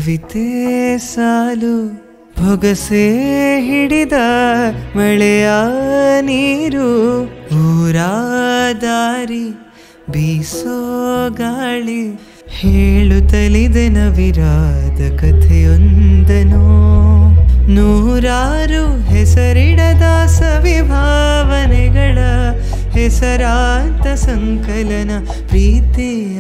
ಕವಿತೆ ಸಾಲು ಬೊಗಸೆ ಹಿಡಿದ ಮಳೆಯ ನೀರು ಊರ ದಾರಿ ಬೀಸೋ ಗಾಳಿ ಹೇಳುತ್ತಲಿದೆ ನವಿರಾದ ಕಥೆಯೊಂದನು ನೂರಾರು ಹೆಸರಿಡದ ಸವಿಭಾವನೆಗಳ ಹೆಸರಾಂತ ಸಂಕಲನ ಪ್ರೀತಿಯ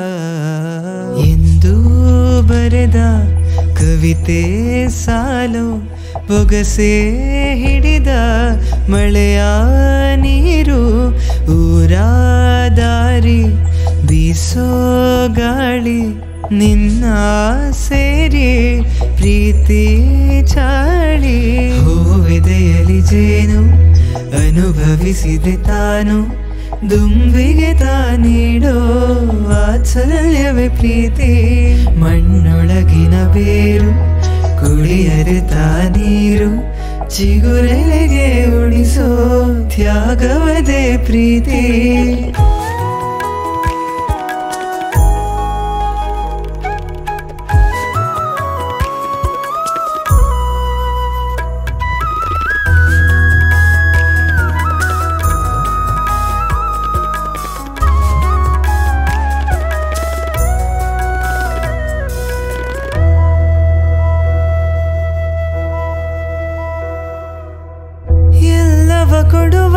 ಎಂದು ಬರೆದ ಕವಿತೆ ಸಾಲು ಬೊಗಸೆ ಹಿಡಿದ ಮಳೆಯ ನೀರು ಊರ ದಾರಿ ಬೀಸೋ ಗಾಳಿ ನಿನ್ನ ಸೇರಿ ಪ್ರೀತಿ ಚಾಳಿ ಹೂವಿದೆಯಲಿ ಜೇನು ಅನುಭವಿಸಿದೆ ತಾನು ದುಂಬಿಗೆ ತಾನೀಡೋ ವಾತ್ಸಲ್ಯವೇ ಪ್ರೀತಿ ಮಣ್ಣೊಳಗಿನ ಬೇರು ಕುಡಿಯರೆ ತಾನೀರು ಚಿಗುರೆಲೆಗೆ ಉಳಿಸೋ ತ್ಯಾಗವದೇ ಪ್ರೀತಿ ಎಲ್ಲವ ಕೊಡುವ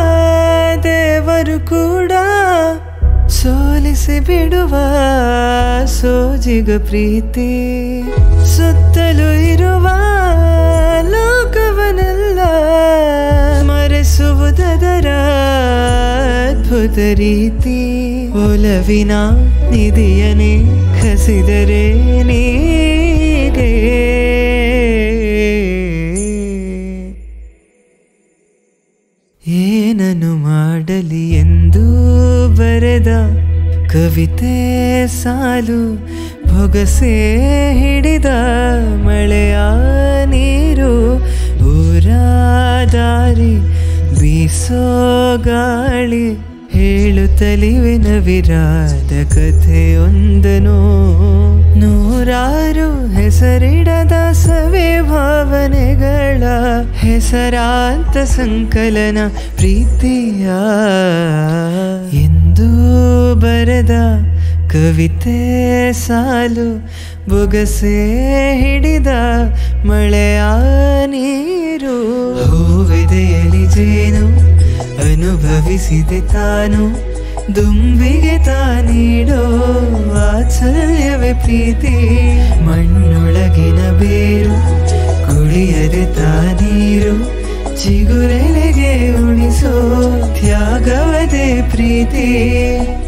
ದೇವರು ಕೂಡ ಸೋಲಿಸಿ ಬಿಡುವ ಸೋಜಿಗ ಪ್ರೀತಿ ಸುತ್ತಲೂ ಇರುವ ಲೋಕವನೆಲ್ಲ ಮರೆಸುವುದರ ಅದ್ಭುತ ರೀತಿ ಒಲವಿನ ನಿಧಿಯನೇ ಕಸಿದರೆ ನೀಗೆ ಏನನು ಮಾಡಲಿ ಎಂದು ಬರೆದ ಕವಿತೆ ಸಾಲು ಬೊಗಸೆ ಹಿಡಿದ ಮಳೆಯ ನೀರು ಊರ ದಾರಿ ಬೀಸೋ ಗಾಳಿ ಹೇಳುತ್ತಲಿವೆ ನವಿರಾದ ಕಥೆಯೊಂದನು ನೂರಾರು ಹೆಸರಿಡದ ಸವಿ ಭಾವನೆಗಳ ಹೆಸರಾಂತ ಸಂಕಲನ ಪ್ರೀತಿಯ ಎಂದು ಬರೆದ ಕವಿತೆ ಸಾಲು ಬೊಗಸೆ ಹಿಡಿದ ಮಳೆಯ ನೀರು ಹೂವಿದೆಯಲಿ ಜೇನು ಅನುಭವಿಸಿದೆ ತಾನು ದುಂಬಿಗೆ ತಾನೀಡೋ ವಾತ್ಸಲ್ಯವೇ ಪ್ರೀತಿ ಮಣ್ಣೊಳಗಿನ ಬೇರು ಕುಡಿಯದೆ ತಾನೀರು ಚಿಗುರೆಲೆಗೆ ಉಳಿಸೋ ತ್ಯಾಗವದೇ ಪ್ರೀತಿ